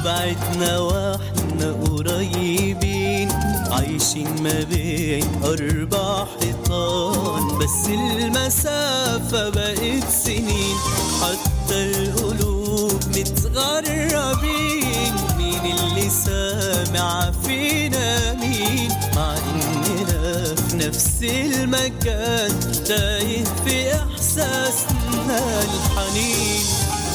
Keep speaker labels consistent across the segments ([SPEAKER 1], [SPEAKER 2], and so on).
[SPEAKER 1] بعدنا واحنا قريبين عايشين ما بين أربع حيطان بس المسافة بقت سنين حتى القلوب متغربين مين اللي سامع فينا مين مع إننا في نفس المكان تايه في إحساسنا الحنين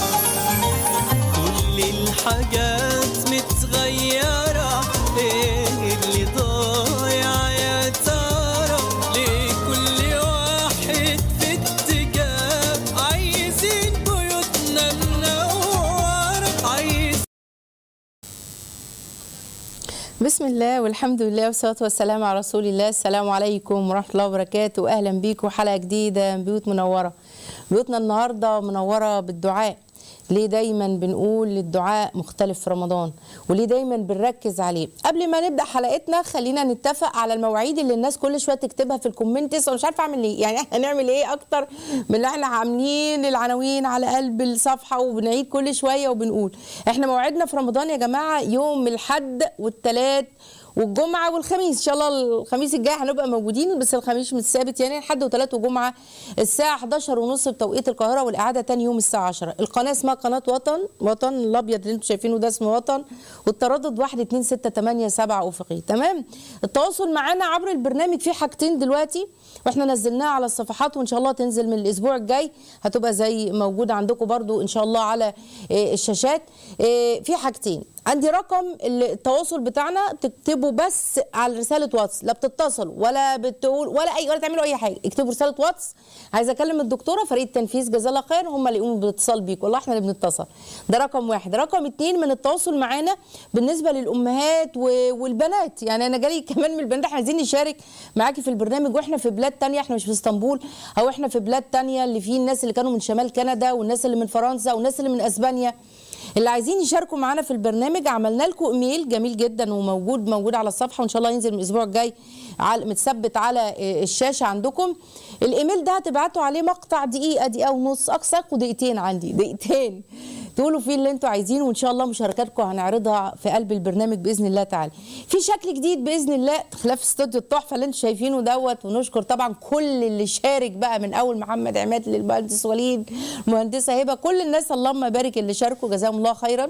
[SPEAKER 1] كل الحاجات متغيرة ايه اللي ضايع يا ترى ليه كل واحد في اتجاه عايزين بيوتنا منورة عايز
[SPEAKER 2] بسم الله والحمد لله والصلاة والسلام على رسول الله السلام عليكم ورحمة الله وبركاته أهلا بيكم حلقة جديدة من بيوت منورة بيوتنا النهاردة منورة بالدعاء ليه دايما بنقول الدعاء مختلف في رمضان وليه دايما بنركز عليه قبل ما نبدا حلقتنا خلينا نتفق على المواعيد اللي الناس كل شويه تكتبها في الكومنتس وانا مش عارفه اعمل ايه يعني احنا نعمل ايه اكتر من اللي احنا عاملين العناوين على قلب الصفحه وبنعيد كل شويه وبنقول احنا موعدنا في رمضان يا جماعه يوم الحد والثلاث والجمعه والخميس ان شاء الله الخميس الجاي هنبقى موجودين بس الخميس مش ثابت يعني الحد وثلاث وجمعه الساعه 11 ونص بتوقيت القاهره والاعاده تاني يوم الساعه 10 القناه اسمها قناه وطن وطن الابيض اللي انتم شايفينه ده اسمه وطن والتردد 1 2 6 8 7 افقي تمام التواصل معانا عبر البرنامج فيه حاجتين دلوقتي واحنا نزلناها على الصفحات وان شاء الله تنزل من الاسبوع الجاي هتبقى زي موجوده عندكم برضو ان شاء الله على إيه، الشاشات إيه، في حاجتين عندي رقم التواصل بتاعنا تكتبوا بس على رساله واتس لا بتتصلوا ولا بتقول ولا اي ولا تعملوا اي حاجه اكتبوا رساله واتس عايزه اكلم الدكتوره فريق التنفيذ جزاه الله خير هم اللي يقوموا بالاتصال بيك والله احنا اللي بنتصل ده رقم واحد رقم اتنين من التواصل معانا بالنسبه للامهات و- والبنات يعني انا جالي كمان من البنات احنا عايزين نشارك معاكي في البرنامج واحنا في بلاد تانية احنا مش في اسطنبول او احنا في بلاد تانية اللي فيه الناس اللي كانوا من شمال كندا والناس اللي من فرنسا والناس اللي من اسبانيا اللي عايزين يشاركوا معانا في البرنامج عملنا لكم ايميل جميل جدا وموجود موجود على الصفحه وان شاء الله ينزل من الاسبوع الجاي على متثبت على آه، الشاشه عندكم الايميل ده هتبعتوا عليه مقطع دقيقه دقيقه ونص اقصى دقيقتين عندي دقيقتين تقولوا فيه اللي انتوا عايزينه وان شاء الله مشاركاتكم هنعرضها في قلب البرنامج باذن الله تعالى في شكل جديد باذن الله خلاف استوديو التحفه اللي انتوا شايفينه دوت ونشكر طبعا كل اللي شارك بقى من اول محمد عماد للمهندس وليد المهندسه هبه كل الناس اللهم بارك اللي شاركوا جزاهم الله خيرا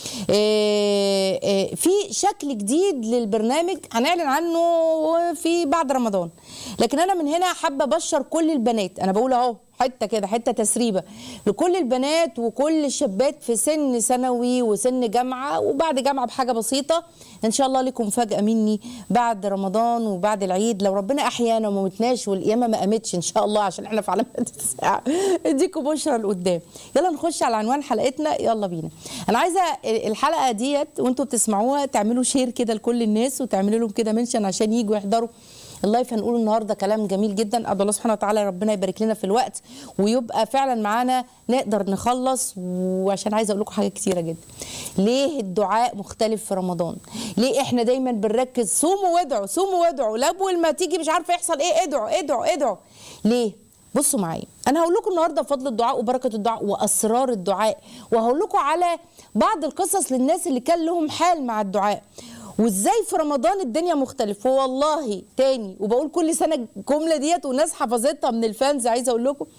[SPEAKER 2] آه، آه، في شكل جديد للبرنامج هنعلن عنه في بعد رمضان لكن انا من هنا حابه ابشر كل البنات انا بقول اهو حته كده حته تسريبه لكل البنات وكل الشابات في سن ثانوي وسن جامعه وبعد جامعه بحاجه بسيطه ان شاء الله لكم مفاجاه مني بعد رمضان وبعد العيد لو ربنا احيانا وما متناش والقيامه ما قامتش ان شاء الله عشان احنا في علامات الساعه اديكم بشرى لقدام يلا نخش على عنوان حلقتنا يلا بينا انا عايزه الحلقه ديت وانتوا بتسمعوها تعملوا شير كده لكل الناس وتعملوا لهم كده منشن عشان يجوا يحضروا اللايف هنقول النهارده كلام جميل جدا ادعو الله سبحانه وتعالى ربنا يبارك لنا في الوقت ويبقى فعلا معانا نقدر نخلص وعشان عايزه اقول لكم حاجات كتيره جدا ليه الدعاء مختلف في رمضان ليه احنا دايما بنركز صوموا وادعوا صوموا وادعوا لا اول ما تيجي مش عارفه يحصل ايه ادعوا ادعوا ادعوا ليه بصوا معايا انا هقول لكم النهارده فضل الدعاء وبركه الدعاء واسرار الدعاء وهقول لكم على بعض القصص للناس اللي كان لهم حال مع الدعاء وازاي في رمضان الدنيا مختلفه والله تاني وبقول كل سنه الجمله ديت والناس حفظتها من الفانز عايزه اقول لكم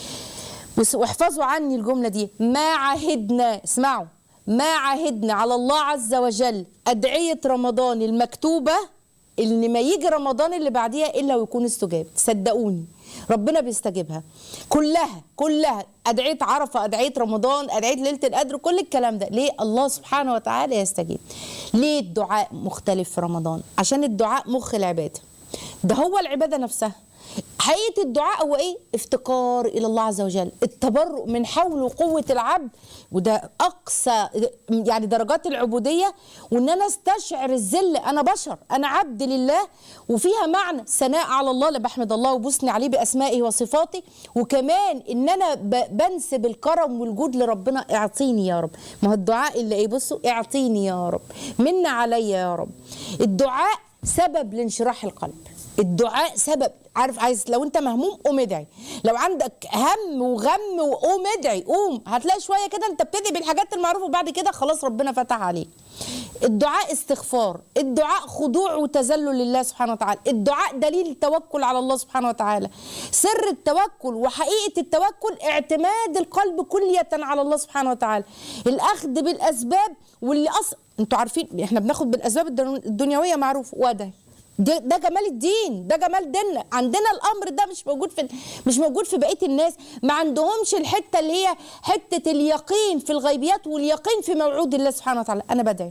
[SPEAKER 2] بس- واحفظوا عني الجمله دي ما عهدنا اسمعوا ما عهدنا على الله عز وجل ادعيه رمضان المكتوبه ان ما يجي رمضان اللي بعديها الا ويكون استجاب صدقوني ربنا بيستجيبها كلها كلها ادعيه عرفه ادعيه رمضان ادعيه ليله القدر كل الكلام ده ليه الله سبحانه وتعالى يستجيب ليه الدعاء مختلف في رمضان عشان الدعاء مخ العباده ده هو العباده نفسها حقيقه الدعاء هو ايه افتقار الى الله عز وجل التبرؤ من حول وقوه العبد وده اقصى يعني درجات العبوديه وان انا استشعر الذل انا بشر انا عبد لله وفيها معنى ثناء على الله اللي بحمد الله وبثني عليه باسمائه وصفاته وكمان ان انا ب- بنسب الكرم والجود لربنا اعطيني يا رب ما هو الدعاء اللي ايه بصوا اعطيني يا رب من عليا يا رب الدعاء سبب لانشراح القلب الدعاء سبب عارف عايز لو انت مهموم قوم ادعي لو عندك هم وغم وقوم ادعي قوم هتلاقي شويه كده انت بتدعي بالحاجات المعروفه وبعد كده خلاص ربنا فتح عليك الدعاء استغفار الدعاء خضوع وتذلل لله سبحانه وتعالى الدعاء دليل التوكل على الله سبحانه وتعالى سر التوكل وحقيقة التوكل اعتماد القلب كلية على الله سبحانه وتعالى الأخذ بالأسباب واللي أصلا انتوا عارفين احنا بناخد بالأسباب الدن- الدنيوية معروف وده ده, ده جمال الدين ده جمال ديننا عندنا الامر ده مش موجود في مش موجود في بقيه الناس ما عندهمش الحته اللي هي حته اليقين في الغيبيات واليقين في موعود الله سبحانه وتعالى انا بدعي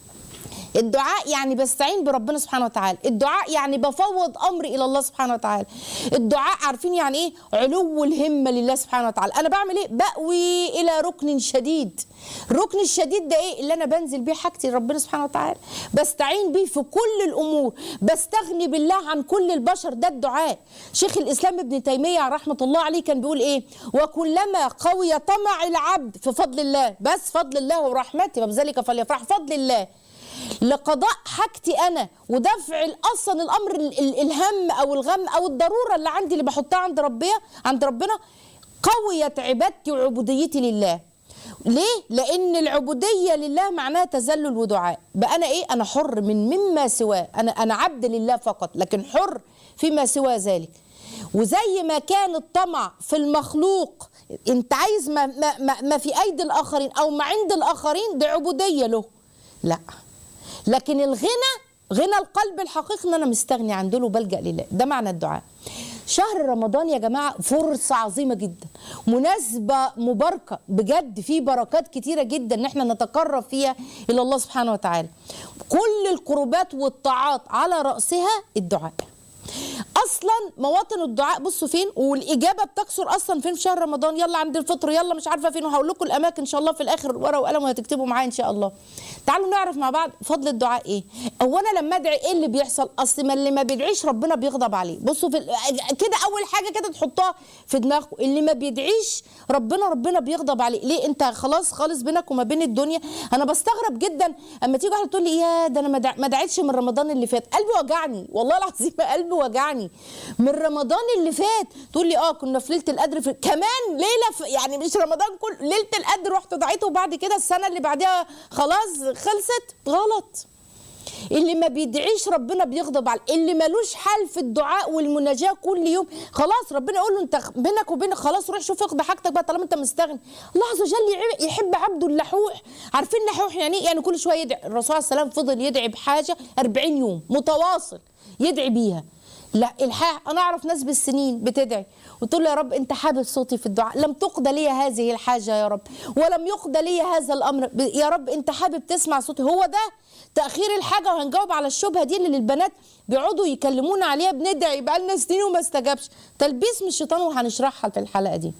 [SPEAKER 2] الدعاء يعني بستعين بربنا سبحانه وتعالى الدعاء يعني بفوض امري الى الله سبحانه وتعالى الدعاء عارفين يعني ايه علو الهمه لله سبحانه وتعالى انا بعمل ايه باوي الى ركن شديد الركن الشديد ده ايه اللي انا بنزل بيه حاجتي لربنا سبحانه وتعالى بستعين بيه في كل الامور بستغني بالله عن كل البشر ده الدعاء شيخ الاسلام ابن تيميه رحمه الله عليه كان بيقول ايه وكلما قوي طمع العبد في فضل الله بس فضل الله ورحمته وبذلك فليفرح فضل الله لقضاء حاجتي انا ودفع اصلا الامر ال- ال- الهم او الغم او الضروره اللي عندي اللي بحطها عند ربنا عند ربنا قويت عبادتي وعبوديتي لله ليه؟ لأن العبودية لله معناها تذلل ودعاء، بقى أنا إيه؟ أنا حر من مما سواه، أنا أنا عبد لله فقط، لكن حر فيما سوى ذلك. وزي ما كان الطمع في المخلوق أنت عايز ما, ما, ما, ما في أيدي الآخرين أو ما عند الآخرين دي عبودية له. لا لكن الغنى غنى القلب الحقيقي ان انا مستغني عن دول وبلجا لله ده معنى الدعاء شهر رمضان يا جماعه فرصه عظيمه جدا مناسبه مباركه بجد في بركات كتيره جدا ان احنا نتقرب فيها الى الله سبحانه وتعالى كل القربات والطاعات على راسها الدعاء اصلا مواطن الدعاء بصوا فين والاجابه بتكثر اصلا فين في شهر رمضان يلا عند الفطر يلا مش عارفه فين وهقول لكم الاماكن ان شاء الله في الاخر ورقه وقلم وهتكتبوا معايا ان شاء الله تعالوا نعرف مع بعض فضل الدعاء ايه هو انا لما ادعي ايه اللي بيحصل اصل ما اللي ما بيدعيش ربنا بيغضب عليه بصوا في ال- كده اول حاجه كده تحطها في دماغكم اللي ما بيدعيش ربنا ربنا بيغضب عليه ليه انت خلاص خالص بينك وما بين الدنيا انا بستغرب جدا اما تيجي واحده تقول لي يا ده انا ما دع- ما دعيتش من رمضان اللي فات قلبي وجعني والله العظيم قلبي وجعني من رمضان اللي فات تقول لي اه كنا في ليله القدر في كمان ليله في يعني مش رمضان كل ليله القدر رحت دعيته وبعد كده السنه اللي بعدها خلاص خلصت غلط اللي ما بيدعيش ربنا بيغضب عليه اللي ملوش حل في الدعاء والمناجاه كل يوم خلاص ربنا يقول له انت بينك وبين خلاص روح شوف اقضي حاجتك بقى طالما انت مستغني الله عز وجل يع- يحب عبده اللحوح عارفين لحوح يعني ايه يعني كل شويه يدعي الرسول عليه السلام فضل يدعي بحاجه 40 يوم متواصل يدعي بيها لا الحق انا اعرف ناس بالسنين بتدعي وتقول له يا رب انت حابب صوتي في الدعاء لم تقضى لي هذه الحاجه يا رب ولم يقضى لي هذا الامر ب- يا رب انت حابب تسمع صوتي هو ده تاخير الحاجه وهنجاوب على الشبهه دي اللي البنات بيقعدوا يكلمونا عليها بندعي بقالنا سنين وما استجابش تلبيس من الشيطان وهنشرحها في الحلقه دي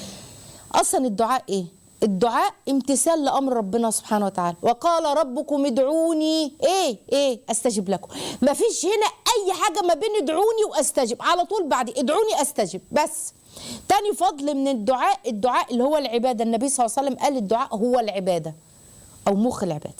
[SPEAKER 2] اصلا الدعاء ايه الدعاء امتثال لامر ربنا سبحانه وتعالى وقال ربكم ادعوني ايه ايه استجب لكم ما فيش هنا اي حاجه ما بين ادعوني واستجب على طول بعد ادعوني استجب بس تاني فضل من الدعاء الدعاء اللي هو العباده النبي صلى الله عليه وسلم قال الدعاء هو العباده او مخ العباده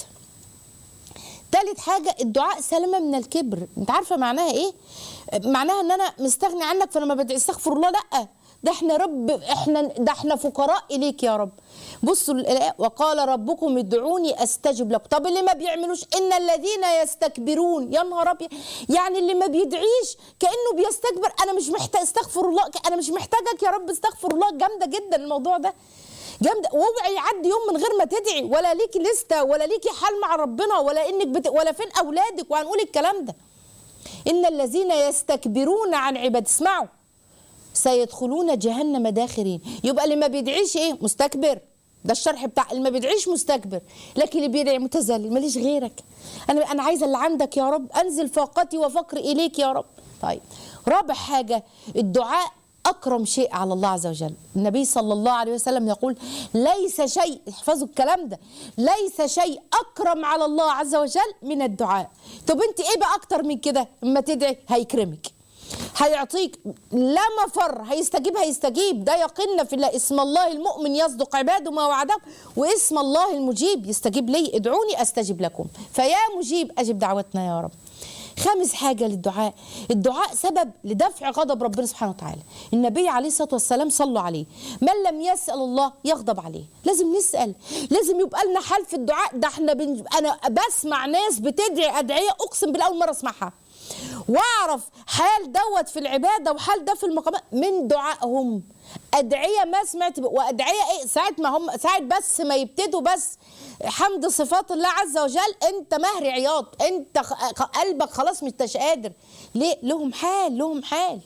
[SPEAKER 2] تالت حاجة الدعاء سلامة من الكبر انت عارفة معناها ايه معناها ان انا مستغني عنك فانا ما بدعي استغفر الله لا ده احنا رب احنا ده احنا فقراء اليك يا رب بصوا الآية، وقال ربكم ادعوني استجب لكم طب اللي ما بيعملوش ان الذين يستكبرون يا نهار ابيض يعني اللي ما بيدعيش كانه بيستكبر انا مش محتاج استغفر الله انا مش محتاجك يا رب استغفر الله جامده جدا الموضوع ده جامده واوعي يعدي يوم من غير ما تدعي ولا ليكي لسته ولا ليكي حال مع ربنا ولا انك بت... ولا فين اولادك وهنقول الكلام ده ان الذين يستكبرون عن عباد اسمعوا سيدخلون جهنم داخرين يبقى اللي ما بيدعيش ايه مستكبر ده الشرح بتاع اللي ما بيدعيش مستكبر لكن اللي بيدعي متذلل ماليش غيرك انا انا عايزه اللي عندك يا رب انزل فاقتي وفقري اليك يا رب طيب رابع حاجه الدعاء اكرم شيء على الله عز وجل النبي صلى الله عليه وسلم يقول ليس شيء احفظوا الكلام ده ليس شيء اكرم على الله عز وجل من الدعاء طب انت ايه بقى اكتر من كده اما تدعي هيكرمك هيعطيك لا مفر هيستجيب هيستجيب ده يقين في الله اسم الله المؤمن يصدق عباده ما وعده واسم الله المجيب يستجيب لي ادعوني استجب لكم فيا مجيب اجب دعوتنا يا رب خامس حاجة للدعاء الدعاء سبب لدفع غضب ربنا سبحانه وتعالى النبي عليه الصلاة والسلام صلوا عليه من لم يسأل الله يغضب عليه لازم نسأل لازم يبقى لنا حال في الدعاء ده احنا بن... أنا بسمع ناس بتدعي أدعية أقسم بالله أول مرة أسمعها واعرف حال دوت في العباده وحال ده في المقامات من دعائهم ادعيه ما سمعت ب... وادعيه ايه ساعه ما هم ساعه بس ما يبتدوا بس حمد صفات الله عز وجل انت مهري عياط انت خ... قلبك خلاص مش قادر ليه لهم حال لهم حال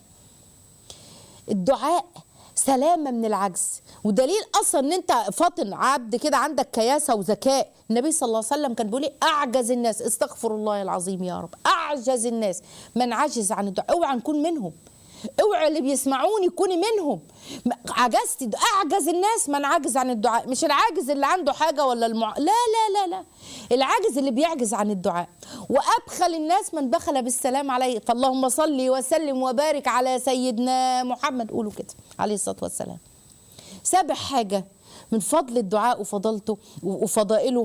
[SPEAKER 2] الدعاء سلامه من العجز ودليل اصلا ان انت فاطن عبد كده عندك كياسه وذكاء النبي صلى الله عليه وسلم كان بيقول ايه اعجز الناس استغفر الله العظيم يا رب اعجز الناس من عجز عن الدعاء اوعى نكون منهم اوعى اللي بيسمعوني كوني منهم عجزتي اعجز الناس من عجز عن الدعاء مش العاجز اللي عنده حاجه ولا المع... لا لا لا لا العاجز اللي بيعجز عن الدعاء وابخل الناس من بخل بالسلام عليه فاللهم صل وسلم وبارك على سيدنا محمد قولوا كده عليه الصلاه والسلام سابع حاجه من فضل الدعاء وفضلته وفضائله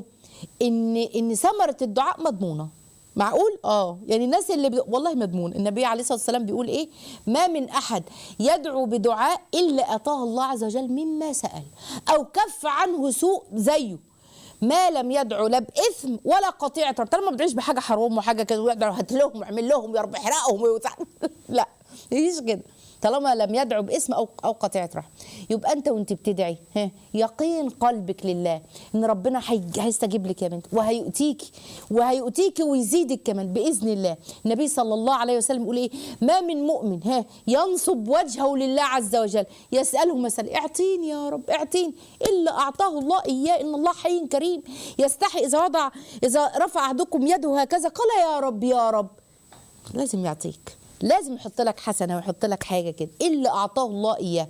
[SPEAKER 2] ان ان ثمره الدعاء مضمونه معقول اه يعني الناس اللي بي... والله مضمون النبي عليه الصلاه والسلام بيقول ايه ما من احد يدعو بدعاء الا اتاه الله عز وجل مما سال او كف عنه سوء زيه ما لم يدعو لا باثم ولا قطيعه رب طالما ما بتدعيش بحاجه حرام وحاجه كده ويدعو هات لهم واعمل لهم يا رب احرقهم ويوسع لا مفيش كده طالما لم يدعو باسم او او قطيعه رحم يبقى انت وانت بتدعي ها يقين قلبك لله ان ربنا هيستجيب لك يا بنت وهيؤتيكي وهيؤتيكي ويزيدك كمان باذن الله النبي صلى الله عليه وسلم يقول ايه ما من مؤمن ها ينصب وجهه لله عز وجل يساله مثلا اعطيني يا رب اعطيني الا اعطاه الله اياه ان الله حي كريم يستحي اذا وضع اذا رفع احدكم يده هكذا قال يا رب يا رب لازم يعطيك لازم يحط لك حسنه ويحط لك حاجه كده الا اعطاه الله اياه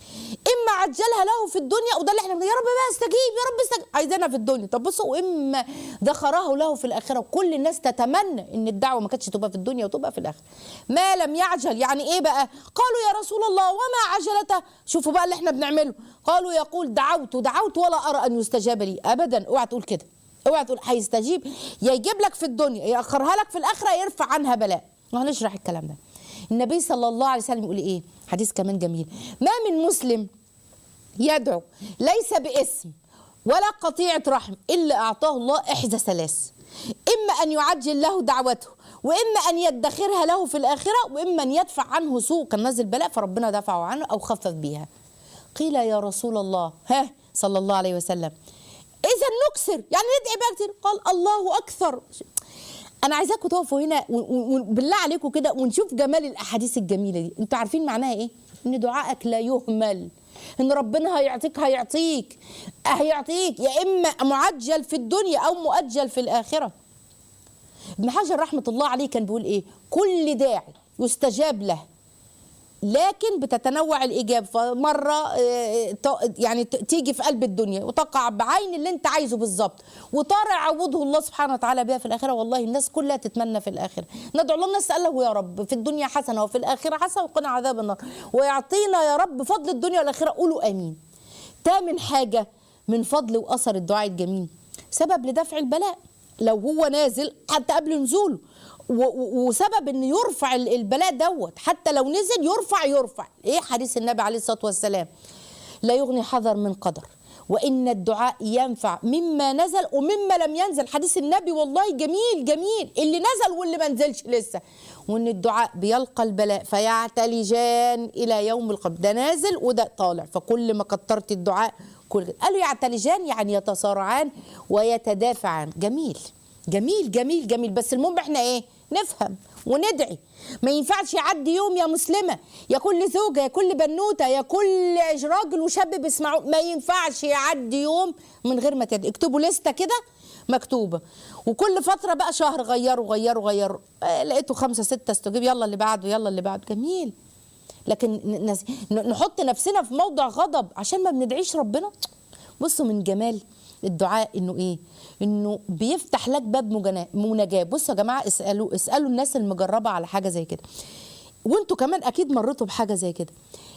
[SPEAKER 2] اما عجلها له في الدنيا وده اللي احنا يا رب بقى استجيب يا رب استجيب عايزينها في الدنيا طب بصوا واما ذخره له في الاخره وكل الناس تتمنى ان الدعوه ما كانتش تبقى في الدنيا وتبقى في الاخره ما لم يعجل يعني ايه بقى قالوا يا رسول الله وما عجلته شوفوا بقى اللي احنا بنعمله قالوا يقول دعوت دعوت ولا ارى ان يستجاب لي ابدا اوعى تقول كده اوعى تقول هيستجيب يا يجيب لك في الدنيا ياخرها لك في الاخره يرفع عنها بلاء وهنشرح الكلام ده النبي صلى الله عليه وسلم يقول ايه حديث كمان جميل ما من مسلم يدعو ليس باسم ولا قطيعة رحم إلا أعطاه الله إحدى ثلاث إما أن يعجل له دعوته وإما أن يدخرها له في الآخرة وإما أن يدفع عنه سوء كان نزل بلاء فربنا دفعه عنه أو خفف بها قيل يا رسول الله ها صلى الله عليه وسلم إذا نكسر يعني ندعي بقى كتير قال الله أكثر انا عايزاكم تقفوا هنا وبالله عليكم كده ونشوف جمال الاحاديث الجميله دي انتوا عارفين معناها ايه ان دعائك لا يهمل ان ربنا هيعطيك هيعطيك هيعطيك يا اما معجل في الدنيا او مؤجل في الاخره ابن حجر رحمه الله عليه كان بيقول ايه كل داعي يستجاب له لكن بتتنوع الاجابه فمره يعني تيجي في قلب الدنيا وتقع بعين اللي انت عايزه بالظبط وطارع عوضه الله سبحانه وتعالى بها في الاخره والله الناس كلها تتمنى في الاخره ندعو الله نسال له يا رب في الدنيا حسنه وفي الاخره حسنه وقنا عذاب النار ويعطينا يا رب فضل الدنيا والاخره قولوا امين تامن حاجه من فضل واثر الدعاء الجميل سبب لدفع البلاء لو هو نازل حتى قبل نزوله وسبب ان يرفع البلاء دوت حتى لو نزل يرفع يرفع ايه حديث النبي عليه الصلاه والسلام لا يغني حذر من قدر وان الدعاء ينفع مما نزل ومما لم ينزل حديث النبي والله جميل جميل اللي نزل واللي ما نزلش لسه وان الدعاء بيلقى البلاء فيعتلجان الى يوم القيامه ده نازل وده طالع فكل ما كترت الدعاء كل قالوا يعتلجان يعني يتصارعان ويتدافعان جميل جميل جميل جميل بس المهم احنا ايه نفهم وندعي ما ينفعش يعدي يوم يا مسلمه يا كل زوجه يا كل بنوته يا كل راجل وشاب بيسمعوا ما ينفعش يعدي يوم من غير ما تدعي اكتبوا لسته كده مكتوبه وكل فتره بقى شهر غيروا غيروا غيروا آه لقيته خمسه سته استجيب يلا اللي بعده يلا اللي بعده جميل لكن نحط نفسنا في موضع غضب عشان ما بندعيش ربنا بصوا من جمال الدعاء انه ايه انه بيفتح لك باب مناجاه بصوا يا جماعه اسالوا اسالوا الناس المجربه على حاجه زي كده وانتوا كمان اكيد مريتوا بحاجه زي كده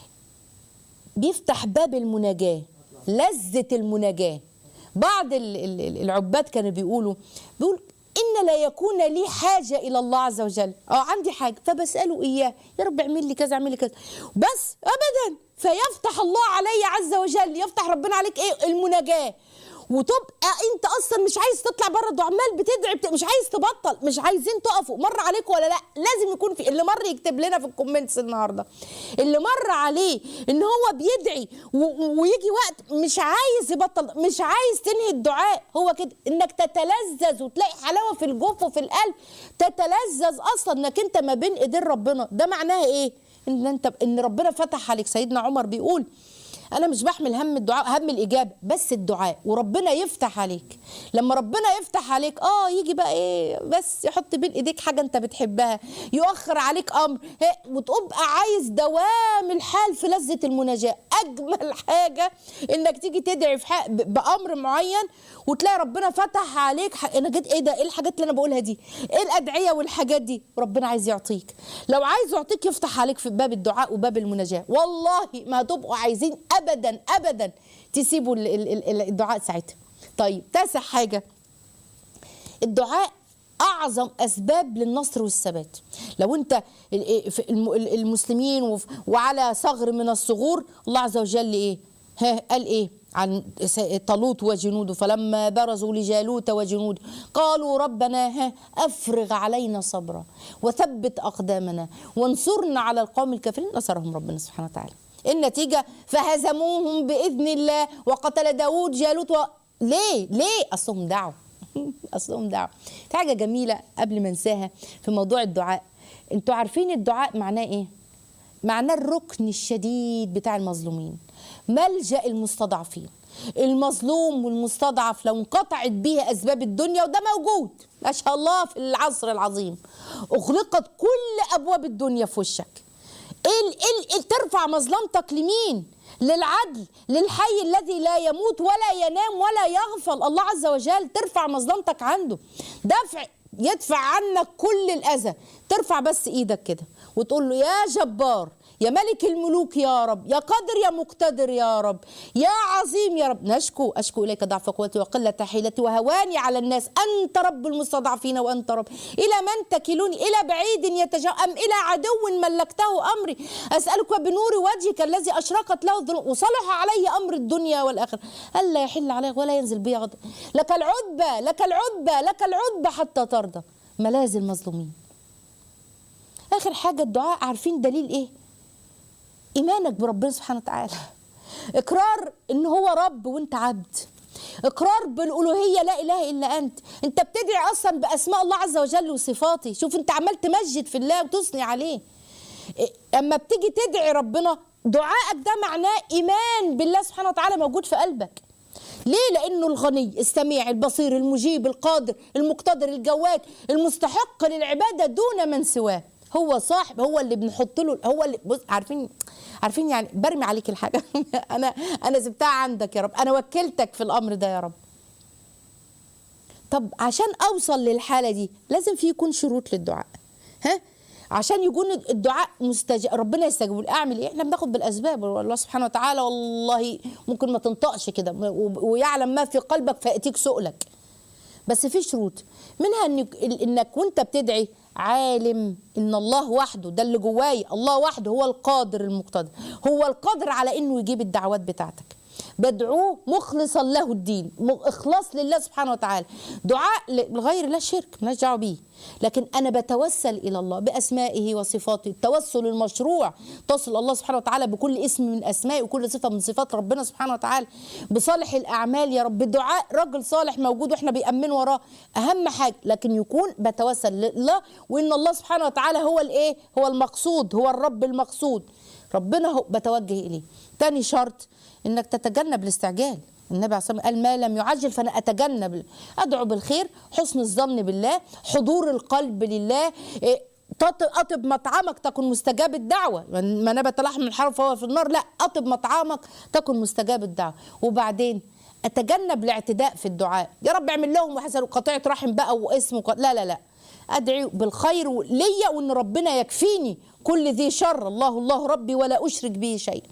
[SPEAKER 2] بيفتح باب المناجاه لذه المناجاه بعض العباد كانوا بيقولوا بيقول ان لا يكون لي حاجه الى الله عز وجل اه عندي حاجه فبساله اياه يا رب اعمل لي كذا اعمل لي كذا بس ابدا فيفتح الله علي عز وجل يفتح ربنا عليك ايه المناجاه وتبقى انت اصلا مش عايز تطلع بره الدعاء عمال بتدعي بت... مش عايز تبطل مش عايزين تقفوا مر عليكم ولا لا لازم يكون في اللي مر يكتب لنا في الكومنتس النهارده اللي مر عليه ان هو بيدعي و... ويجي وقت مش عايز يبطل مش عايز تنهي الدعاء هو كده انك تتلذذ وتلاقي حلاوه في الجوف وفي القلب تتلذذ اصلا انك انت ما بين ايدين ربنا ده معناها ايه ان انت ان ربنا فتح عليك سيدنا عمر بيقول انا مش بحمل هم الدعاء هم الاجابه بس الدعاء وربنا يفتح عليك لما ربنا يفتح عليك اه يجي بقى ايه بس يحط بين ايديك حاجه انت بتحبها يؤخر عليك امر هي وتبقى عايز دوام الحال في لذه المناجاه اجمل حاجه انك تيجي تدعي في حق ب- بامر معين وتلاقي ربنا فتح عليك ح- انا جيت ايه ده ايه الحاجات اللي انا بقولها دي ايه الادعيه والحاجات دي ربنا عايز يعطيك لو عايز يعطيك يفتح عليك في باب الدعاء وباب المناجاه والله ما هتبقوا عايزين ابدا ابدا تسيبوا ال- ال- ال- الدعاء ساعتها طيب تاسع حاجه الدعاء اعظم اسباب للنصر والثبات لو انت ال- في الم- المسلمين وف- وعلى ثغر من الثغور الله عز وجل ايه ها قال ايه عن س- طالوت وجنوده فلما برزوا لجالوت وجنوده قالوا ربنا ها افرغ علينا صبرا وثبت اقدامنا وانصرنا على القوم الكافرين نصرهم ربنا سبحانه وتعالى النتيجه فهزموهم باذن الله وقتل داود جالوت و... ليه ليه اصلهم دعوا اصلهم دعوه في حاجه جميله قبل ما انساها في موضوع الدعاء انتوا عارفين الدعاء معناه ايه معناه الركن الشديد بتاع المظلومين ملجا المستضعفين المظلوم والمستضعف لو انقطعت به اسباب الدنيا وده موجود ما شاء الله في العصر العظيم اغلقت كل ابواب الدنيا في وشك ال ال ال ترفع مظلمتك لمين للعدل للحي الذي لا يموت ولا ينام ولا يغفل الله عز وجل ترفع مظلمتك عنده دفع يدفع عنك كل الأذى ترفع بس إيدك كده وتقول له يا جبار يا ملك الملوك يا رب يا قادر يا مقتدر يا رب يا عظيم يا رب نشكو أشكو إليك ضعف قوتي وقلة حيلتي وهواني على الناس أنت رب المستضعفين وأنت رب إلى من تكلوني إلى بعيد يتجاوز أم إلى عدو ملكته أمري أسألك بنور وجهك الذي أشرقت له الظلم وصلح علي أمر الدنيا والآخرة ألا يحل عليه ولا ينزل بي غضب لك العتبى لك العتبى لك العتبى حتى ترضى ملاذ المظلومين آخر حاجة الدعاء عارفين دليل إيه ايمانك بربنا سبحانه وتعالى اقرار ان هو رب وانت عبد اقرار بالالوهيه لا اله الا انت انت بتدعي اصلا باسماء الله عز وجل وصفاته شوف انت عمال تمجد في الله وتثني عليه إيه، اما بتيجي تدعي ربنا دعائك ده معناه ايمان بالله سبحانه وتعالى موجود في قلبك ليه لانه الغني السميع البصير المجيب القادر المقتدر الجواد المستحق للعباده دون من سواه هو صاحب هو اللي بنحط له هو اللي بص عارفين عارفين يعني برمي عليك الحاجه انا انا سبتها عندك يا رب انا وكلتك في الامر ده يا رب طب عشان اوصل للحاله دي لازم في يكون شروط للدعاء ها عشان يكون الدعاء مستجاب ربنا يستجيب اعمل ايه احنا بناخد بالاسباب والله سبحانه وتعالى والله ممكن ما تنطقش كده و- ويعلم ما في قلبك فياتيك سؤلك بس في شروط منها انك انك وانت بتدعي عالم ان الله وحده ده اللي جواي الله وحده هو القادر المقتدر هو القادر على انه يجيب الدعوات بتاعتك بدعوه مخلصا له الدين م- اخلاص لله سبحانه وتعالى دعاء ل- لغير الله شرك مالناش دعوه بيه لكن انا بتوسل الى الله باسمائه وصفاته التوسل المشروع تصل الله سبحانه وتعالى بكل اسم من اسمائه وكل صفه من صفات ربنا سبحانه وتعالى بصالح الاعمال يا رب دعاء رجل صالح موجود واحنا بيأمن وراه اهم حاجه لكن يكون بتوسل لله وان الله سبحانه وتعالى هو الايه هو المقصود هو الرب المقصود ربنا هو بتوجه اليه تاني شرط انك تتجنب الاستعجال النبي عليه الصلاه والسلام قال ما لم يعجل فانا اتجنب ادعو بالخير حسن الظن بالله حضور القلب لله إيه، تط- اطب مطعمك تكن مستجاب الدعوه من- ما نبت لحم الحرب فهو في النار لا اطب مطعمك تكن مستجاب الدعوه وبعدين اتجنب الاعتداء في الدعاء يا رب اعمل لهم وحسن قطيعه رحم بقى واسم وق- لا لا لا ادعي بالخير ليا وان ربنا يكفيني كل ذي شر الله الله ربي ولا اشرك به شيء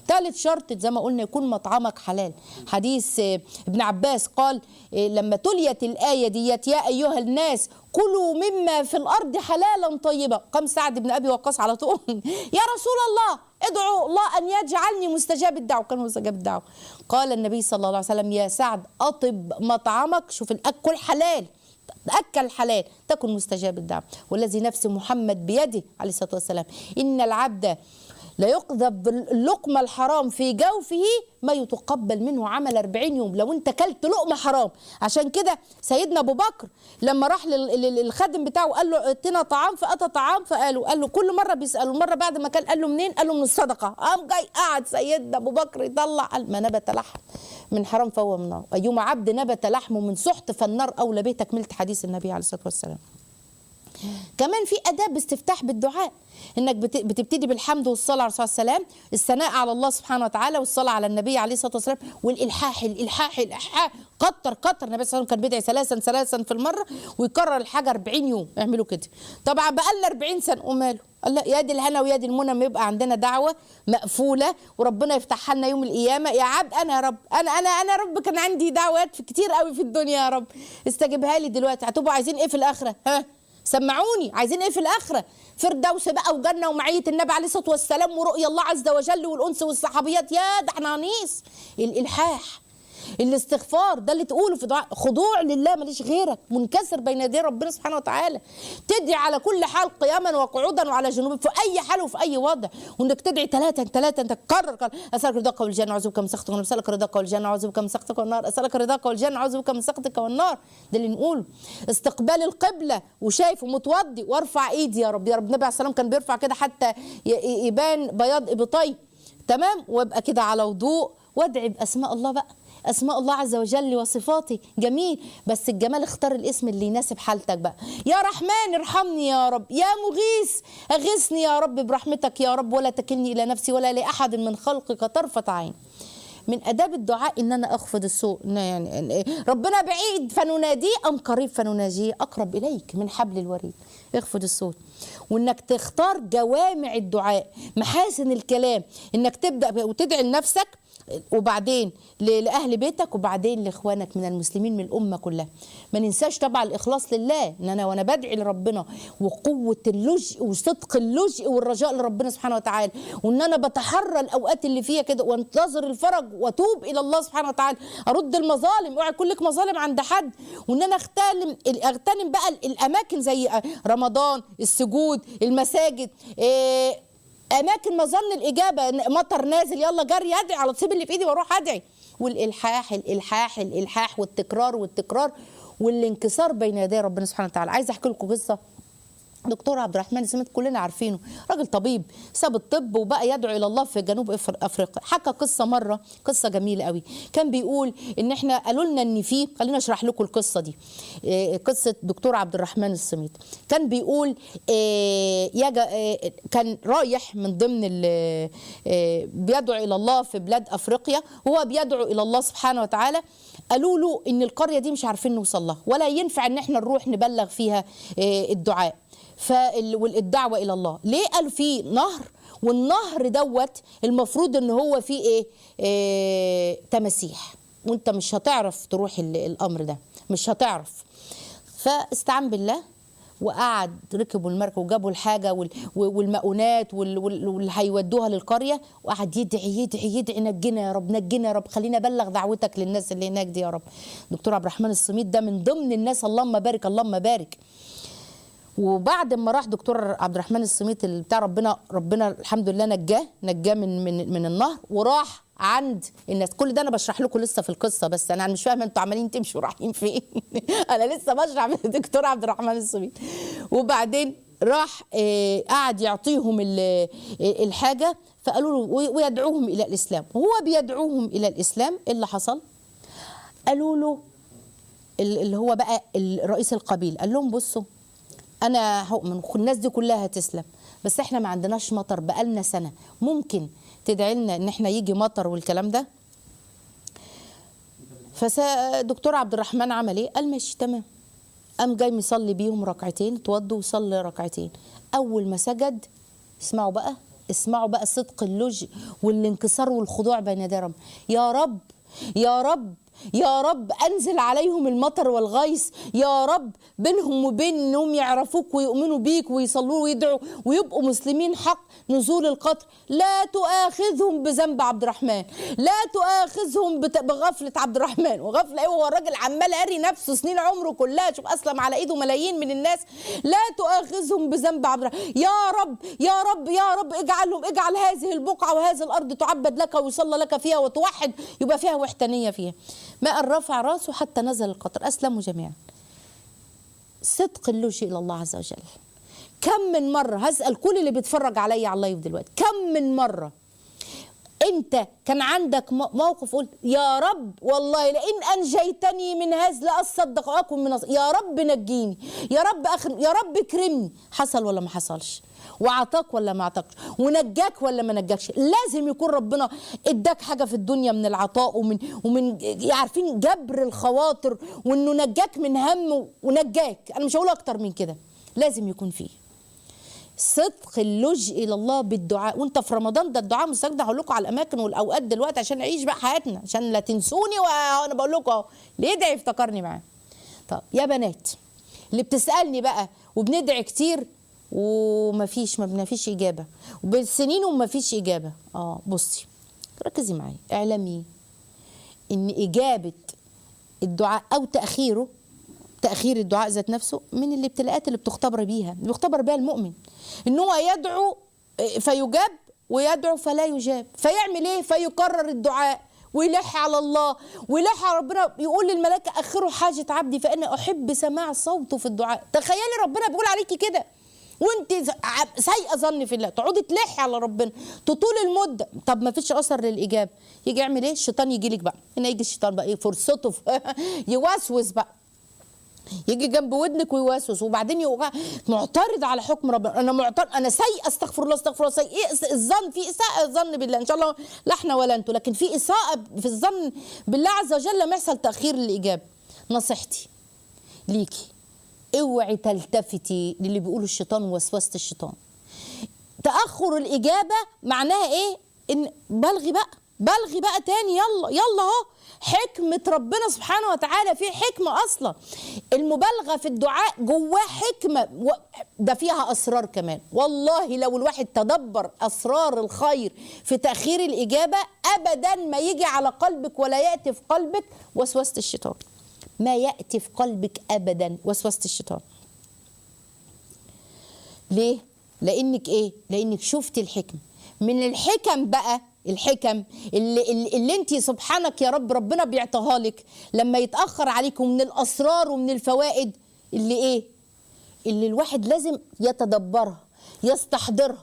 [SPEAKER 2] ثالث شرط زي ما قلنا يكون مطعمك حلال حديث آه، ابن عباس قال آه، لما تليت الآية ديت يا أيها الناس كلوا مما في الأرض حلالا طيبا قام سعد بن أبي وقاص على طول يا رسول الله ادعو الله أن يجعلني مستجاب الدعوة كان مستجاب الدعوة قال النبي صلى الله عليه وسلم يا سعد أطب مطعمك شوف الأكل حلال تأكل حلال تكن مستجاب الدعوة والذي نفس محمد بيده عليه الصلاة والسلام إن العبد لا يقذف اللقمة الحرام في جوفه ما يتقبل منه عمل 40 يوم لو انت كلت لقمة حرام عشان كده سيدنا ابو بكر لما راح لل- لل- للخادم بتاعه قال له اتنا طعام فاتى طعام فقالوا قال له كل مره بيساله مره بعد ما كان قال له منين قال له من الصدقه قام جاي قعد سيدنا ابو بكر يطلع قال ما نبت لحم من حرام فهو من نار ايما عبد نبت لحمه من سحت فالنار اولى به تكمله حديث النبي عليه الصلاه والسلام كمان في اداب استفتاح بالدعاء انك بت- بتبتدي بالحمد والصلاه على الرسول صلى الله عليه وسلم الثناء على الله سبحانه وتعالى والصلاه على النبي عليه الصلاه والسلام والالحاح الالحاح الالحاح كتر كتر النبي صلى الله عليه وسلم كان بيدعي ثلاثا ثلاثا في المره ويكرر الحاجه 40 يوم اعملوا كده طبعا بقى لنا 40 سنه وماله قال لا يا دي الهنا ويا دي المنى ما يبقى عندنا دعوه مقفوله وربنا يفتحها لنا يوم القيامه يا عبد انا يا رب انا انا انا يا رب كان عندي دعوات في كتير قوي في الدنيا يا رب استجبها لي دلوقتي هتبقوا عايزين ايه في الاخره ها سمعوني عايزين ايه في الاخره فردوس بقى وجنه ومعيه النبي عليه الصلاه والسلام ورؤيا الله عز وجل والانس والصحابيات يا ده احنا هنيس الالحاح الاستغفار ده اللي تقوله في دعاء خضوع لله ماليش غيرك منكسر بين يدي ربنا سبحانه وتعالى تدعي على كل حال قياما وقعودا وعلى جنوب في اي حال وفي اي وضع وانك تدعي ثلاثه ثلاثه انت تكرر كرر. اسالك رضاك والجنه اعوذ بك من سخطك والنار اسالك رضاك والجنه اعوذ بك من سخطك والنار اسالك رضاك والجنه اعوذ بك من سخطك والنار ده اللي نقوله استقبال القبله وشايف ومتوضي وارفع ايدي يا رب يا رب النبي عليه الصلاه والسلام كان بيرفع كده حتى ي- ي- يبان بياض ابطيه تمام وابقى كده على وضوء وادعي باسماء الله بقى اسماء الله عز وجل وصفاته جميل بس الجمال اختار الاسم اللي يناسب حالتك بقى يا رحمن ارحمني يا رب يا مغيث اغثني يا رب برحمتك يا رب ولا تكلني الى نفسي ولا لاحد من خلقك طرفه عين من اداب الدعاء ان انا اخفض الصوت إن يعني إن ربنا بعيد فنناديه ام قريب فنناجيه اقرب اليك من حبل الوريد اخفض الصوت وانك تختار جوامع الدعاء محاسن الكلام انك تبدا وتدعي لنفسك وبعدين ل- لاهل بيتك وبعدين لاخوانك من المسلمين من الامه كلها ما ننساش طبعا الاخلاص لله ان انا وانا بدعي لربنا وقوه اللجء وصدق اللجء والرجاء لربنا سبحانه وتعالى وان انا بتحرى الاوقات اللي فيها كده وانتظر الفرج واتوب الى الله سبحانه وتعالى ارد المظالم اوعى يكون لك مظالم عند حد وان انا اغتنم اغتنم بقى الاماكن زي رمضان السجود المساجد إيه اماكن مظن الاجابه مطر نازل يلا جري ادعي على تصيب اللي في ايدي واروح ادعي والالحاح الالحاح الالحاح والتكرار والتكرار والانكسار بين يدي ربنا سبحانه وتعالى عايز احكي لكم قصه دكتور عبد الرحمن سميت كلنا عارفينه راجل طبيب ساب الطب وبقى يدعو الى الله في جنوب أفر- افريقيا حكى قصه مره قصه جميله قوي كان بيقول ان احنا قالوا لنا ان في خلينا اشرح لكم القصه دي إيه، قصه دكتور عبد الرحمن السميت كان بيقول إيه، يجا إيه، كان رايح من ضمن ال- إيه، بيدعو الى الله في بلاد افريقيا هو بيدعو الى الله سبحانه وتعالى قالوا له ان القريه دي مش عارفين نوصل لها ولا ينفع ان احنا نروح نبلغ فيها إيه، الدعاء فالدعوه الى الله ليه قالوا في نهر والنهر دوت المفروض ان هو فيه ايه, إيه تماسيح وانت مش هتعرف تروح ال- الامر ده مش هتعرف فاستعان بالله وقعد ركبوا المركب وجابوا الحاجه وال- والمؤونات وال- وال- واللي هيودوها للقريه وقعد يدعي يدعي يدعي نجنا يا رب نجنا يا رب خلينا ابلغ دعوتك للناس اللي هناك دي يا رب دكتور عبد الرحمن الصميت ده من ضمن الناس اللهم بارك اللهم بارك وبعد ما راح دكتور عبد الرحمن السميت اللي بتاع ربنا ربنا الحمد لله نجاه نجاه من من من النهر وراح عند الناس كل ده انا بشرح لكم لسه في القصه بس انا مش فاهمه انتوا عمالين تمشوا رايحين فين انا لسه بشرح بالدكتور عبد الرحمن السميت وبعدين راح آه، قعد يعطيهم ال- آه، الحاجه فقالوا له وي- ويدعوهم الى الاسلام وهو بيدعوهم الى الاسلام ايه اللي حصل قالوا له ال- اللي هو بقى ال- رئيس القبيل قال لهم بصوا انا هؤمن الناس دي كلها هتسلم بس احنا ما عندناش مطر بقالنا سنه ممكن تدعي لنا ان احنا يجي مطر والكلام ده فدكتور عبد الرحمن عمل ايه قال ماشي تمام قام جاي مصلي بيهم ركعتين اتوضوا وصلي ركعتين اول ما سجد اسمعوا بقى اسمعوا بقى صدق اللجء والانكسار والخضوع بين يدي رب يا رب يا رب يا رب انزل عليهم المطر والغيث يا رب بينهم وبين انهم يعرفوك ويؤمنوا بيك ويصلوا ويدعوا ويبقوا مسلمين حق نزول القطر لا تؤاخذهم بذنب عبد الرحمن لا تؤاخذهم بت- بغفله عبد الرحمن وغفله ايه هو الراجل عمال قاري نفسه سنين عمره كلها شوف اسلم على ايده ملايين من الناس لا تؤاخذهم بذنب عبد الرحمن يا رب يا رب يا رب اجعلهم اجعل هذه البقعه وهذه الارض تعبد لك ويصلى لك فيها وتوحد يبقى فيها وحدانيه فيها ما ان رفع راسه حتى نزل القطر اسلموا جميعا صدق اللجوء الى الله عز وجل كم من مره هسال كل اللي بيتفرج عليا على اللايف دلوقتي كم من مره انت كان عندك م- موقف قلت يا رب والله لئن انجيتني من هذا لاصدق واكن من الص- يا رب نجيني يا رب أخر يا رب اكرمني حصل ولا ما حصلش وعطاك ولا ما عطاكش ونجاك ولا ما نجاكش لازم يكون ربنا اداك حاجه في الدنيا من العطاء ومن ومن عارفين جبر الخواطر وانه نجاك من هم ونجاك انا مش هقول اكتر من كده لازم يكون فيه صدق اللجء الى الله بالدعاء وانت في رمضان ده الدعاء مستجد هقول لكم على الاماكن والاوقات دلوقتي عشان نعيش بقى حياتنا عشان لا تنسوني وانا بقول لكم اهو اللي يدعي يفتكرني معاه طب يا بنات اللي بتسالني بقى وبندعي كتير ومفيش ما فيش اجابه وبالسنين ومفيش اجابه اه بصي ركزي معايا اعلمي ان اجابه الدعاء او تاخيره تاخير الدعاء ذات نفسه من الابتلاءات اللي بتختبر بيها اللي بيختبر بيها المؤمن ان هو يدعو فيجاب ويدعو فلا يجاب فيعمل ايه فيكرر الدعاء ويلح على الله ويلح على ربنا يقول للملائكه اخروا حاجه عبدي فانا احب سماع صوته في الدعاء تخيلي ربنا بيقول عليكي كده وانت ز- ع- سيئه ظن في الله تقعدي تلحي على ربنا تطول المده طب ما فيش اثر للاجابه يجي يعمل ايه الشيطان يجي لك بقى هنا يجي الشيطان بقى ايه فرصته في- يوسوس بقى يجي جنب ودنك ويوسوس وبعدين يبقى معترض على حكم ربنا انا معترض انا سيء استغفر الله استغفر الله سيء إيه الظن في اساءه الظن بالله ان شاء الله لا احنا ولا انتوا لكن في اساءه في الظن بالله عز وجل لما يحصل تاخير الاجابه نصيحتي ليكي اوعي تلتفتي للي بيقوله الشيطان ووسوسه الشيطان تاخر الاجابه معناها ايه ان بلغي بقى بلغي بقى تاني يلا يلا اهو حكمة ربنا سبحانه وتعالى في حكمة أصلا المبالغة في الدعاء جواه حكمة و- ده فيها أسرار كمان والله لو الواحد تدبر أسرار الخير في تأخير الإجابة أبدا ما يجي على قلبك ولا يأتي في قلبك وسوسة الشيطان ما يأتي في قلبك أبدا وسوسة الشيطان ليه؟ لانك ايه؟ لانك شفت الحكم من الحكم بقى الحكم اللي, اللي, اللي انت سبحانك يا رب ربنا بيعطيها لك لما يتاخر عليك ومن الاسرار ومن الفوائد اللي ايه؟ اللي الواحد لازم يتدبرها يستحضرها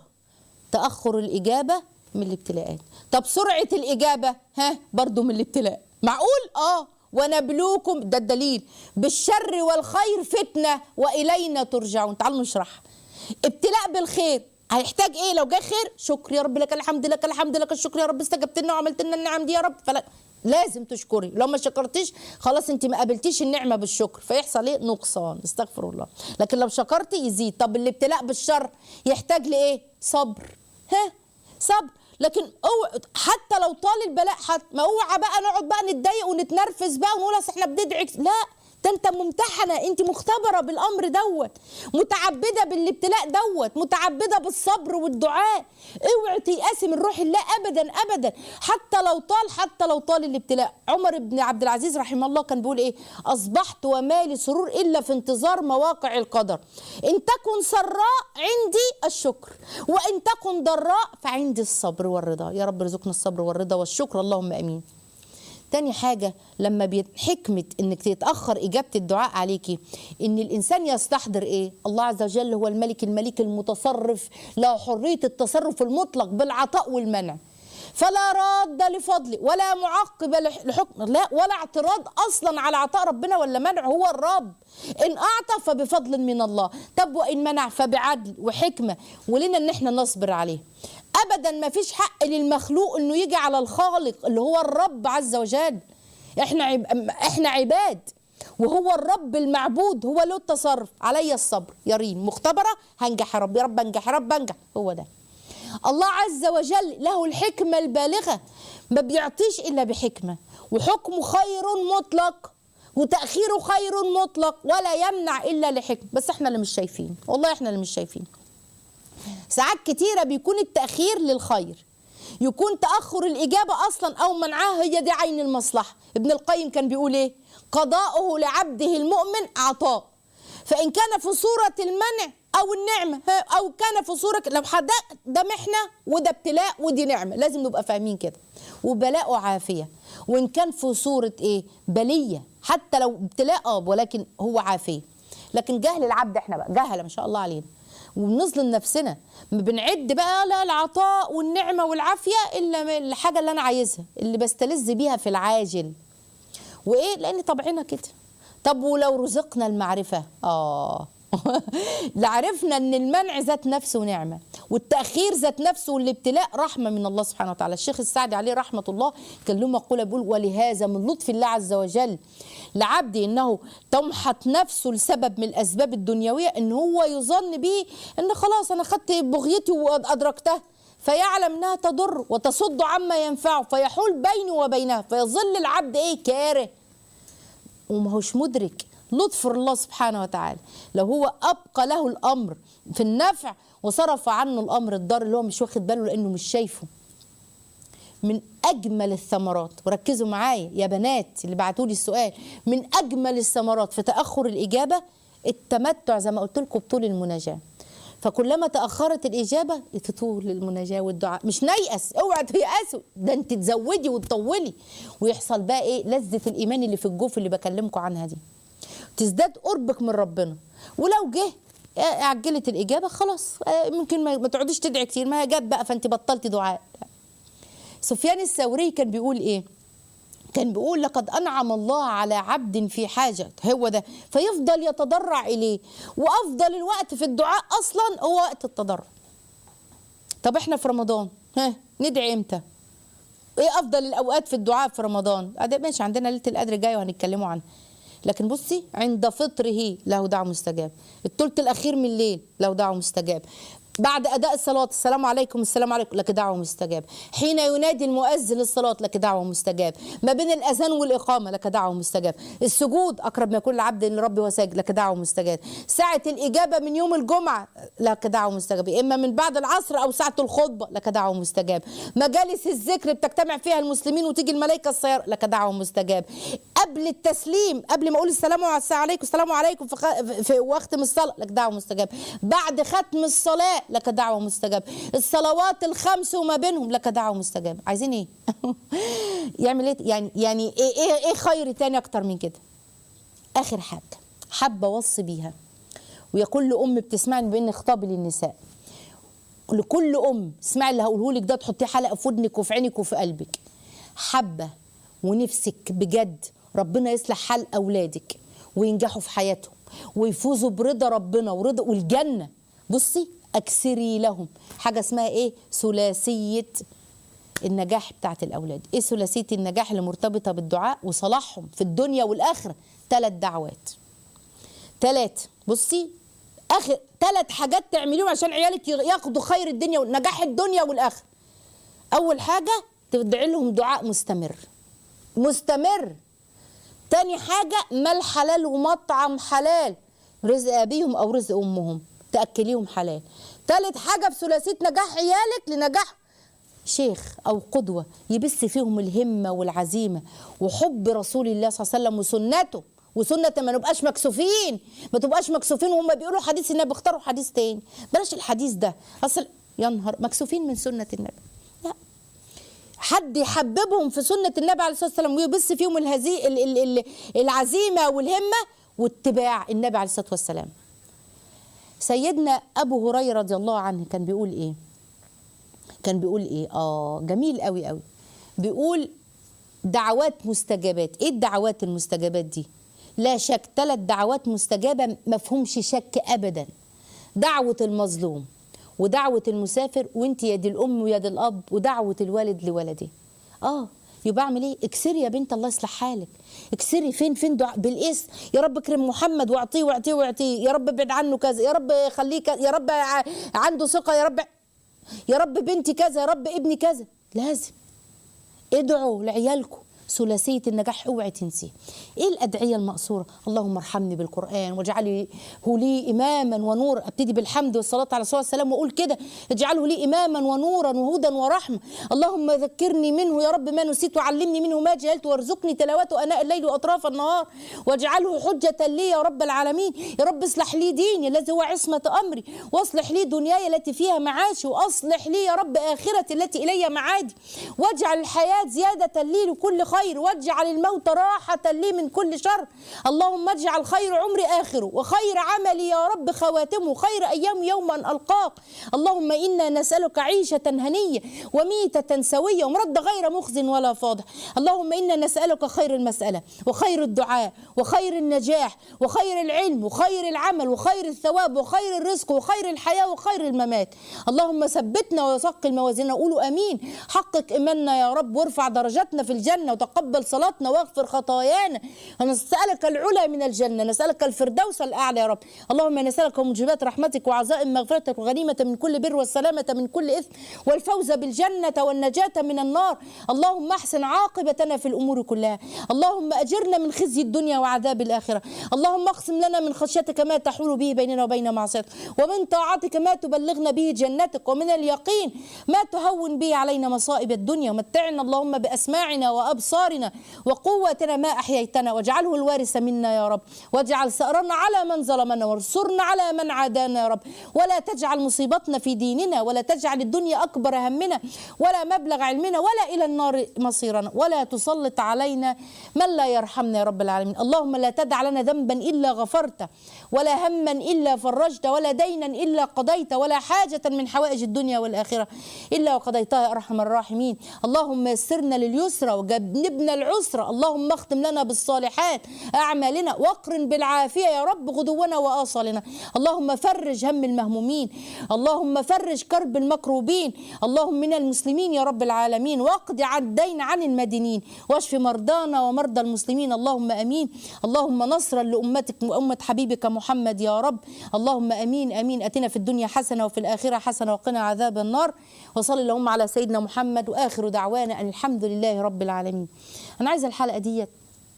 [SPEAKER 2] تاخر الاجابه من الابتلاءات طب سرعه الاجابه ها برضو من الابتلاء معقول اه ونبلوكم ده الدليل بالشر والخير فتنه والينا ترجعون تعالوا نشرح ابتلاء بالخير هيحتاج ايه لو جاي خير شكر يا رب لك الحمد لك الحمد لك الشكر يا رب استجبت لنا وعملت لنا النعم دي يا رب فلا لازم تشكري لو ما شكرتيش خلاص انت ما قابلتيش النعمه بالشكر فيحصل ايه نقصان استغفر الله لكن لو شكرتي يزيد طب الابتلاء بالشر يحتاج لايه صبر ها صبر لكن اوعى حتى لو طال البلاء حتى ما اوعى بقى نقعد بقى نتضايق ونتنرفز بقى ونقول اصل احنا بندعي لا ده انت ممتحنه انت مختبره بالامر دوت متعبده بالابتلاء دوت متعبده بالصبر والدعاء اوعي تيأسي من روح الله ابدا ابدا حتى لو طال حتى لو طال الابتلاء عمر بن عبد العزيز رحمه الله كان بيقول ايه اصبحت ومالي سرور الا في انتظار مواقع القدر ان تكن سراء عندي الشكر وان تكن ضراء فعندي الصبر والرضا يا رب ارزقنا الصبر والرضا والشكر اللهم امين تاني حاجة لما بيت- حكمة انك تتأخر إجابة الدعاء عليكي ان الإنسان يستحضر ايه الله عز وجل هو الملك المليك المتصرف له حرية التصرف المطلق بالعطاء والمنع فلا راد لفضله ولا معقب لح- لحكم لا ولا اعتراض اصلا على عطاء ربنا ولا منع هو الرب ان اعطى فبفضل من الله طب وان منع فبعدل وحكمه ولنا ان احنا نصبر عليه ابدا ما فيش حق للمخلوق انه يجي على الخالق اللي هو الرب عز وجل احنا عب... احنا عباد وهو الرب المعبود هو له التصرف علي الصبر يا ريم مختبره هنجح يا رب يا رب انجح يا رب انجح هو ده الله عز وجل له الحكمة البالغة ما بيعطيش إلا بحكمة وحكمه خير مطلق وتأخيره خير مطلق ولا يمنع إلا لحكمة بس احنا اللي مش شايفين والله احنا اللي مش شايفين ساعات كتيرة بيكون التأخير للخير يكون تأخر الإجابة أصلا أو منعها هي دي عين المصلحة ابن القيم كان بيقول إيه قضاؤه لعبده المؤمن عطاء فإن كان في صورة المنع أو النعمة ها، أو كان في صورة لو حد ده محنة وده ابتلاء ودي نعمة لازم نبقى فاهمين كده وبلاء عافية وإن كان في صورة إيه بلية حتى لو ابتلاء آه ولكن هو عافية لكن جهل العبد احنا بقى جهل ما شاء الله علينا وبنظلم نفسنا ما بنعد بقى لا العطاء والنعمه والعافيه الا من الحاجه اللي انا عايزها اللي بستلذ بيها في العاجل وايه لان طبعنا كده طب ولو رزقنا المعرفه اه لعرفنا ان المنع ذات نفسه نعمه والتاخير ذات نفسه والابتلاء رحمه من الله سبحانه وتعالى الشيخ السعدي عليه رحمه الله كان له مقوله بيقول ولهذا من لطف الله عز وجل لعبدي انه تمحط نفسه لسبب من الاسباب الدنيويه ان هو يظن به ان خلاص انا خدت بغيتي وادركتها فيعلم انها تضر وتصد عما ينفعه فيحول بيني وبينها فيظل العبد ايه كاره وما هوش مدرك لطف الله سبحانه وتعالى لو هو ابقى له الامر في النفع وصرف عنه الامر الضار اللي هو مش واخد باله لانه مش شايفه من اجمل الثمرات وركزوا معايا يا بنات اللي بعتوا لي السؤال من اجمل الثمرات في تاخر الاجابه التمتع زي ما قلت لكم بطول المناجاه فكلما تاخرت الاجابه تطول المناجاه والدعاء مش نيأس اوعى تيأسوا ده انت تزودي وتطولي ويحصل بقى ايه لذه الايمان اللي في الجوف اللي بكلمكم عنها دي تزداد قربك من ربنا ولو جه آه، عجلت الاجابه خلاص آه، ممكن ما ما تقعديش تدعي كتير ما هي جت بقى فانت بطلتي دعاء سفيان الثوري كان بيقول ايه كان بيقول لقد انعم الله على عبد في حاجه هو ده فيفضل يتضرع اليه وافضل الوقت في الدعاء اصلا هو وقت التضرع طب احنا في رمضان ها ندعي امتى ايه افضل الاوقات في الدعاء في رمضان أده ماشي عندنا ليله القدر جايه وهنتكلموا عنها لكن بصي عند فطره له دعوه مستجاب الثلث الاخير من الليل له دعوه مستجاب بعد اداء الصلاه السلام عليكم السلام عليكم لك دعوه مستجاب حين ينادي المؤذن للصلاه لك دعوه مستجاب ما بين الاذان والاقامه لك دعوه مستجاب السجود اقرب ما يكون العبد لربه وساجد لك دعوه مستجاب ساعه الاجابه من يوم الجمعه لك دعوه مستجابه اما من بعد العصر او ساعه الخطبه لك دعوه مستجاب مجالس الذكر بتجتمع فيها المسلمين وتيجي الملائكه السيارة لك دعوه مستجاب قبل التسليم قبل ما اقول السلام عليكم السلام عليكم في, خ... في واختم الصلاه لك دعوه مستجاب بعد ختم الصلاه لك دعوه مستجاب الصلوات الخمس وما بينهم لك دعوه مستجاب عايزين ايه يعمل ايه يعني يعني ايه ايه, إيه خير تاني اكتر من كده اخر حاجه حابه اوصي بيها ويقول لام بتسمعني بان خطاب للنساء لكل ام اسمعي اللي هقوله لك ده تحطيه حلقه في ودنك وفي عينك وفي قلبك حابه ونفسك بجد ربنا يصلح حال اولادك وينجحوا في حياتهم ويفوزوا برضا ربنا ورضا والجنه بصي اكسري لهم حاجه اسمها ايه ثلاثيه النجاح بتاعت الاولاد ايه ثلاثيه النجاح اللي مرتبطه بالدعاء وصلاحهم في الدنيا والاخره ثلاث دعوات ثلاث بصي اخر ثلاث حاجات تعمليهم عشان عيالك ياخدوا خير الدنيا ونجاح الدنيا والاخره اول حاجه تدعي لهم دعاء مستمر مستمر تاني حاجة مال حلال ومطعم حلال رزق أبيهم أو رزق أمهم تأكليهم حلال تالت حاجة في ثلاثية نجاح عيالك لنجاح شيخ أو قدوة يبث فيهم الهمة والعزيمة وحب رسول الله صلى الله عليه وسلم وسنته وسنة ما نبقاش مكسوفين ما تبقاش مكسوفين وهم بيقولوا حديث النبي اختاروا حديث تاني بلاش الحديث ده أصل يا نهار مكسوفين من سنة النبي لا حد يحببهم في سنة النبي عليه الصلاة والسلام ويبث فيهم الهزي ال- ال- ال- العزيمة والهمة واتباع النبي عليه الصلاة والسلام سيدنا أبو هريرة رضي الله عنه كان بيقول إيه كان بيقول إيه آه جميل قوي قوي بيقول دعوات مستجابات إيه الدعوات المستجابات دي لا شك ثلاث دعوات مستجابة مفهومش شك أبدا دعوة المظلوم ودعوة المسافر وانت يد الأم ويد الأب ودعوة الوالد لولده اه يبقى اعمل ايه اكسري يا بنت الله يصلح حالك اكسري فين فين دعاء بالاسم يا رب اكرم محمد واعطيه واعطيه واعطيه يا رب ابعد عنه كذا يا رب خليه كذا يا رب ع- عنده ثقه يا رب يا رب بنتي كذا يا رب ابني كذا لازم ادعوا لعيالكم ثلاثية النجاح اوعي تنسيه ايه الادعية المقصورة اللهم ارحمني بالقرآن واجعله لي اماما ونورا ابتدي بالحمد والصلاة على رسول الله والسلام واقول كده اجعله لي اماما ونورا وهدى ورحمة اللهم ذكرني منه يا رب ما نسيت وعلمني منه ما جهلت وارزقني تلاوته اناء الليل واطراف النهار واجعله حجة لي يا رب العالمين يا رب اصلح لي ديني الذي هو عصمة امري واصلح لي دنياي التي فيها معاشي واصلح لي يا رب اخرتي التي الي معادي واجعل الحياة زيادة لي لكل خير واجعل الموت راحة لي من كل شر اللهم اجعل خير عمري آخره وخير عملي يا رب خواتمه خير أيام يوم أن ألقاك اللهم إنا نسألك عيشة هنية وميتة سوية ومرد غير مخز ولا فاضح اللهم إنا نسألك خير المسألة وخير الدعاء وخير النجاح وخير العلم وخير العمل وخير الثواب وخير الرزق وخير الحياة وخير الممات اللهم ثبتنا وثقل موازيننا قولوا أمين حقق إيماننا يا رب وارفع درجاتنا في الجنة وتقبل صلاتنا واغفر خطايانا نسألك العلا من الجنة نسألك الفردوس الأعلى يا رب اللهم نسألك موجبات رحمتك وعزائم مغفرتك وغنيمة من كل بر والسلامة من كل إثم والفوز بالجنة والنجاة من النار اللهم احسن عاقبتنا في الأمور كلها اللهم أجرنا من خزي الدنيا وعذاب الآخرة اللهم اقسم لنا من خشيتك ما تحول به بيننا وبين معصيتك ومن طاعتك ما تبلغنا به جنتك ومن اليقين ما تهون به علينا مصائب الدنيا ومتعنا اللهم بأسماعنا وأبصارنا وقوتنا ما أحييتنا واجعله الوارث منا يا رب واجعل ثأرنا على من ظلمنا وانصرنا على من عادانا يا رب ولا تجعل مصيبتنا في ديننا ولا تجعل الدنيا أكبر همنا ولا مبلغ علمنا ولا إلى النار مصيرنا ولا تسلط علينا من لا يرحمنا يا رب العالمين اللهم لا تدع لنا ذنبا إلا غفرته ولا هما إلا فرجت ولا دينا إلا قضيت ولا حاجة من حوائج الدنيا والآخرة إلا وقضيتها يا أرحم الراحمين اللهم يسرنا لليسرى وجنبنا العسرى اللهم اختم لنا بالصالحات أعمالنا واقرن بالعافية يا رب غدونا وآصالنا اللهم فرج هم المهمومين اللهم فرج كرب المكروبين اللهم من المسلمين يا رب العالمين واقض عن الدين عن المدينين واشف مرضانا ومرضى المسلمين اللهم امين اللهم نصرا لامتك وامه حبيبك محمد يا رب اللهم امين امين اتنا في الدنيا حسنه وفي الاخره حسنه وقنا عذاب النار وصلي اللهم على سيدنا محمد واخر دعوانا ان الحمد لله رب العالمين انا عايزه الحلقه ديت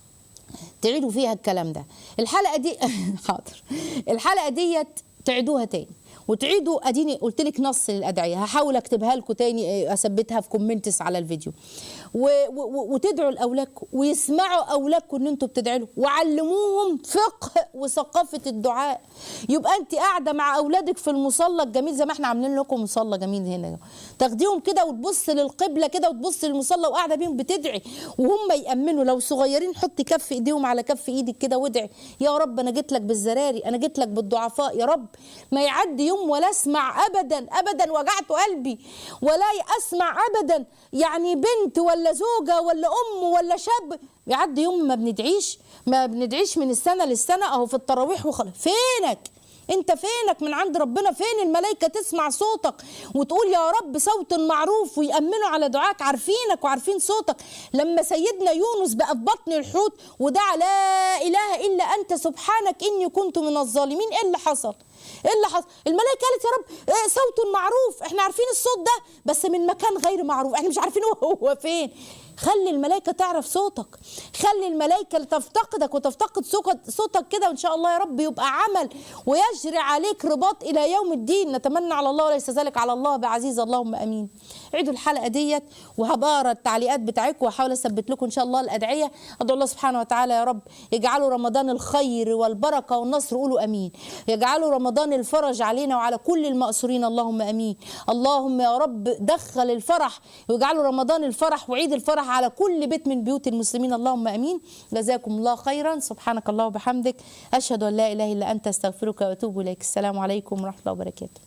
[SPEAKER 2] تعيدوا فيها الكلام ده الحلقه دي حاضر الحلقه ديت تعيدوها تاني وتعيدوا اديني قلت لك نص للادعيه هحاول اكتبها لكم تاني اثبتها في كومنتس على الفيديو و و وتدعوا لاولادكم ويسمعوا اولادكم ان انتوا بتدعوا له وعلموهم فقه وثقافه الدعاء يبقى انت قاعده مع اولادك في المصلى الجميل زي ما احنا عاملين لكم مصلى جميل هنا تاخديهم كده وتبص للقبله كده وتبص للمصلى وقاعده بيهم بتدعي وهم يامنوا لو صغيرين حطي كف ايديهم على كف ايدك كده وادعي يا رب انا جيت لك بالزراري انا جيت لك بالضعفاء يا رب ما يعدي يوم ولا اسمع ابدا ابدا وجعت قلبي ولا اسمع ابدا يعني بنت ولا زوجه ولا ام ولا شاب يعدي يوم ما بندعيش ما بندعيش من السنه للسنه اهو في التراويح وخلاص فينك انت فينك من عند ربنا فين الملائكه تسمع صوتك وتقول يا رب صوت معروف ويامنوا على دعاك عارفينك وعارفين صوتك لما سيدنا يونس بقى في بطن الحوت ودعا لا اله الا انت سبحانك اني كنت من الظالمين ايه اللي حصل ايه اللي حصل الملائكه قالت يا رب إيه صوت معروف احنا عارفين الصوت ده بس من مكان غير معروف احنا مش عارفين هو فين خلي الملائكة تعرف صوتك خلي الملائكة تفتقدك وتفتقد صوتك كده وإن شاء الله يا رب يبقى عمل ويجري عليك رباط إلى يوم الدين نتمنى على الله وليس ذلك على الله بعزيز اللهم أمين عيدوا الحلقة ديت وهبقرا التعليقات بتاعتكم وأحاول أثبت لكم إن شاء الله الأدعية أدعو الله سبحانه وتعالى يا رب يجعلوا رمضان الخير والبركة والنصر قولوا أمين يجعلوا رمضان الفرج علينا وعلى كل المأسورين اللهم أمين اللهم يا رب دخل الفرح ويجعلوا رمضان الفرح وعيد الفرح على كل بيت من بيوت المسلمين اللهم امين جزاكم الله خيرا سبحانك الله وبحمدك اشهد ان لا اله الا انت استغفرك واتوب اليك السلام عليكم ورحمه الله وبركاته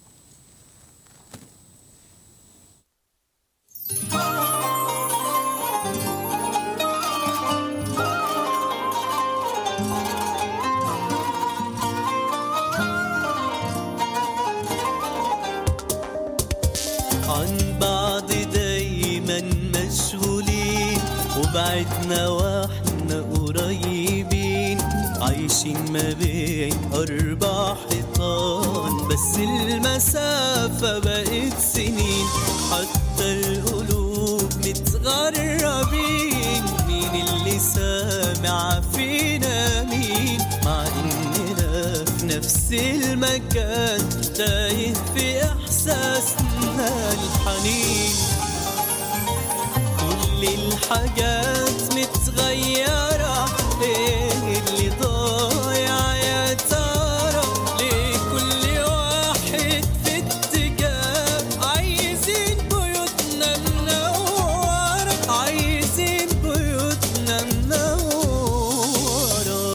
[SPEAKER 1] عن بعض دايما مشغولين وبعدنا واحنا قريبين عايشين ما بين أربع حيطان بس المسافة بقت سنين حتى القلوب متغربين مين اللي سامع فينا مين مع اننا في نفس المكان تايه في احساسنا الحنين كل الحاجات